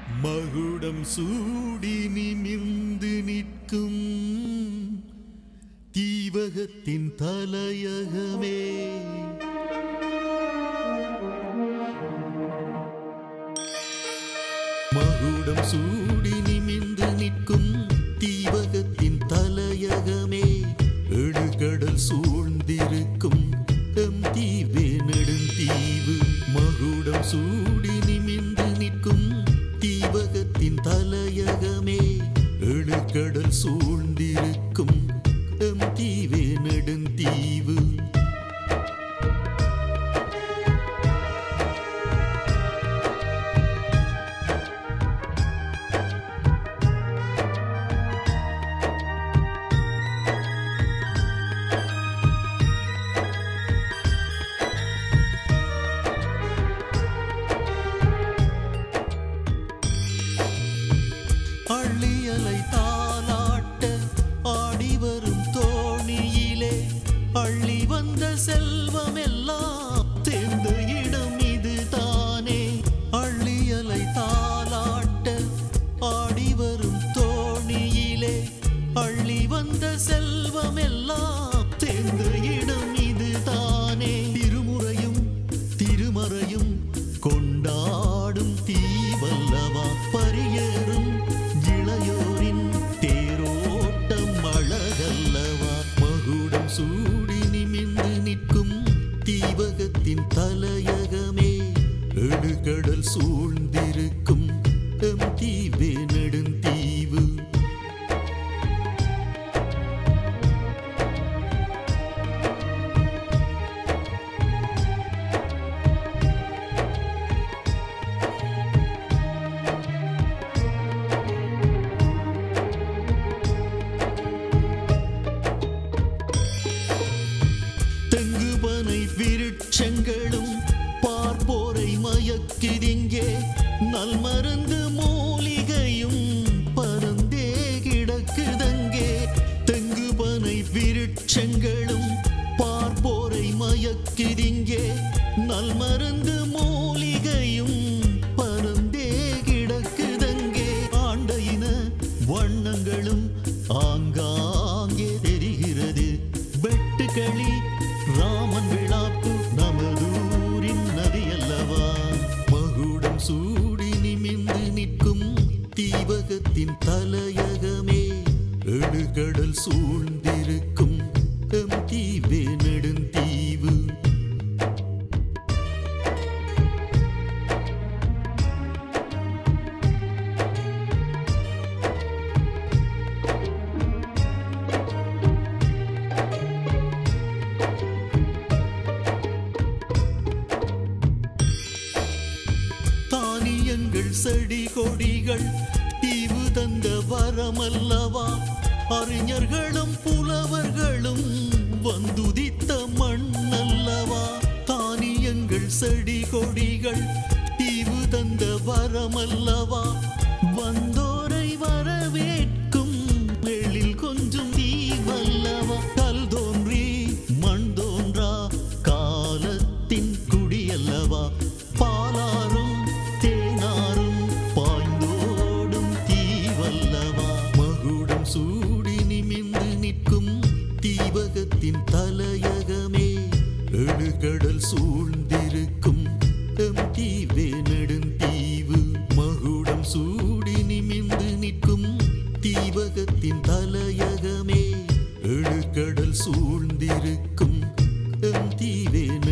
மகுடம் சூடி நிமிர்ந்து நிற்கும் தீவகத்தின் தலையகமே மகுடம் சூடி நிமிர்ந்து நிற்கும் தீவகத்தின் தலையகமே எழுகடல் சூழ்ந்திருக்கும் எம் தீவே நெடுந்தீவு மகுடம் சூடி நிமிர்ந்து நிற்கும் தீவகத்தின் தலையகமே எழுகடல் சூழ்ந்திருக்கும் எம் தீவே நெடுந்தீவு அள்ளியலை தாலாட்ட ஆடி வரும் தோணியிலே அள்ளி வந்த செல்வம் எல்லாம் தேர்ந்த இடம் இது தானே அள்ளியலை தாலாட்ட ஆடி வரும் தோணியிலே அள்ளி வந்த செல்வம் எல்லாம் தேர்ந்த இடம் இது தானே திருமுறையும் திருமறையும் கொண்டாடும் தீவல்லவா பரியேறும் இளையோரின் தேரோட்டம் அழகல்லவா மகுடம் சூடி நிமிர்ந்து நிற்கும் தீவகத்தின் தலையகமே எழுகடல் சூழ்ந்திருக்கும் எம் தீவே நெடுந்தீவு தெங்குபனை விருட்சங்களும் பார்ப்போரை மயக்கிதிங்கே நல்மருந்து மூலிகையும் பரந்தே கிடக்குதங்கே தெங்குபனை விருட்சங்களும் பார்ப்போரை மயக்கிதிங்கே நல்மருந்து மூலிகையும் பரந்தே கிடக்குதங்கே ஆண்டையின வண்ணங்களும் ஆங்காங்கே தெரிகிறது வெட்டுக்களி ராமன் விழாப்பு நமதூரின் நதி அல்லவா மகுடம் சூடி நிமிர்ந்து நிற்கும் தீவகத்தின் தலையகமே எழுகடல் சூழ்ந்திருக்கும் எம் தீவே நெடுந்தீவு தானியங்கள் செடி கொடிகள் தீவு தந்த வரமல்லவா அறிஞர்களும் புலவர்களும் வந்துதித்த மண்ணல்லவா தானியங்கள் செடி கொடிகள் தீவு தந்த வரமல்லவா வந்தோரை வரவேற்கும் எழில் கொஞ்சம் தீவல்லவா கல் தோன்றி மண் தோன்றா காலத்தின் குடியல்லவா பாலாரும் தேனாரும் பாய்ந்தோடும் தீவல்லவா மகுடம் சூடி நிமிர்ந்து நிற்கும் தீவகத்தின் தலையகமே எழுகடல் சூழ்ந்திருக்கும் எம் தீவே நெடுந்தீவு மகுடம் சூடி நிமிர்ந்து நிற்கும் தீவகத்தின் தலையகமே எழுகடல் சூழ்ந்திருக்கும் எம் தீவே